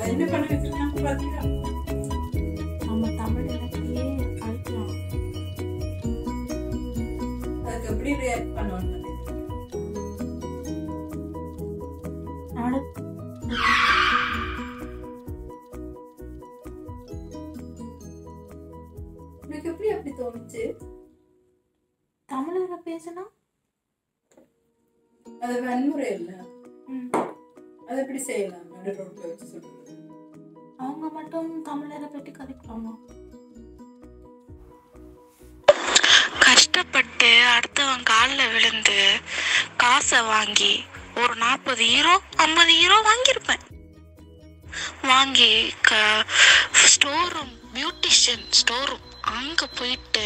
என்ன பண்ண வச்சிருக்காங்க பாத்தீங்களா நம்ம தமிழ் இலக்கியே அழிக்கலாம் அதுக்கு எப்படி ரியாக்ட் பண்ணுவாங்க நாடு உனக்கு எப்படி அப்படி தோணுச்சு தமிழ்ல பேசினா அது வன்முறை இல்ல ம், அது எப்படி செய்யலாம் நடு ரோட்ல வச்சு சொல்றது அவங்க மட்டும் தமிழரை பற்றி கதைக்கலாமா கஷ்டப்பட்டு அடுத்தவன் காலில் விழுந்து காசை வாங்கி ஒரு நாற்பது ஹீரோ ஐம்பது ஹீரோ வாங்கியிருப்பேன் வாங்கி க store room beautician store room அங்கே போயிட்டு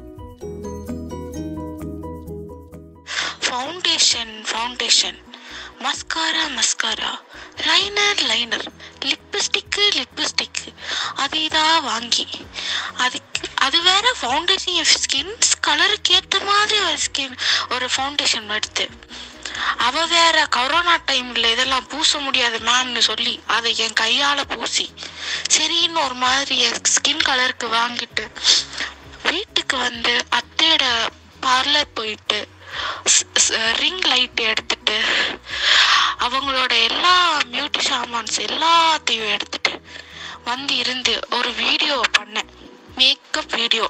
foundation foundation mascara mascara liner liner lipstick lipstick அது இதாக வாங்கி அதுக்கு அது வேற ஃபவுண்டேஷன் என் ஸ்கின் கலருக்கு ஏற்ற மாதிரி ஒரு ஸ்கின் ஒரு ஃபவுண்டேஷன் எடுத்து அவ வேற கொரோனா டைம்ல இதெல்லாம் பூச முடியாது மேம்னு சொல்லி அதை என் கையால பூசி சரின்னு ஒரு மாதிரி என் ஸ்கின் கலருக்கு வாங்கிட்டு வீட்டுக்கு வந்து அத்தையோட பார்லர் போயிட்டு ரிங் லைட் எடுத்துட்டு அவங்களோட எல்லா பியூட்டி சாமான்ஸ் எல்லாத்தையும் எடுத்துட்டு வந்து இருந்து ஒரு வீடியோ பண்ணேன் மேக்கப் வீடியோ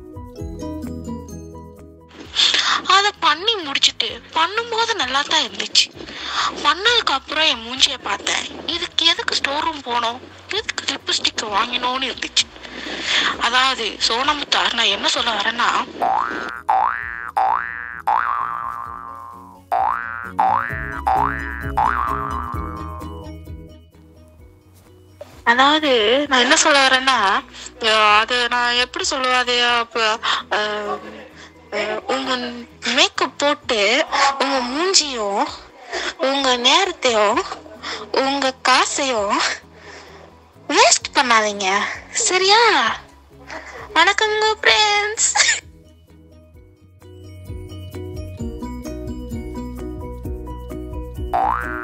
அதை பண்ணி முடிச்சிட்டு பண்ணும்போது நல்லா தான் இருந்துச்சு பண்ணதுக்கு அப்புறம் என் மூஞ்சிய பார்த்தேன் இதுக்கு எதுக்கு ஸ்டோர் ரூம் போனோம் எதுக்கு லிப்ஸ்டிக் வாங்கினோன்னு இருந்துச்சு அதாவது சோனமுத்தார் நான் என்ன சொல்ல வரேன்னா அதாவது நான் என்ன சொல்ல வரேன்னா அஹ் அது நான் எப்படி சொல்லுவேன் அது அப்ப, அஹ், அஹ், உங்க மேக்கப் போட்டு உங்க மூஞ்சியும் உங்க நேரத்தையும் உங்க காசையும் வேஸ்ட் பண்ணாதீங்க சரியா வணக்கங்க ஃப்ரெண்ட்ஸ் Bye.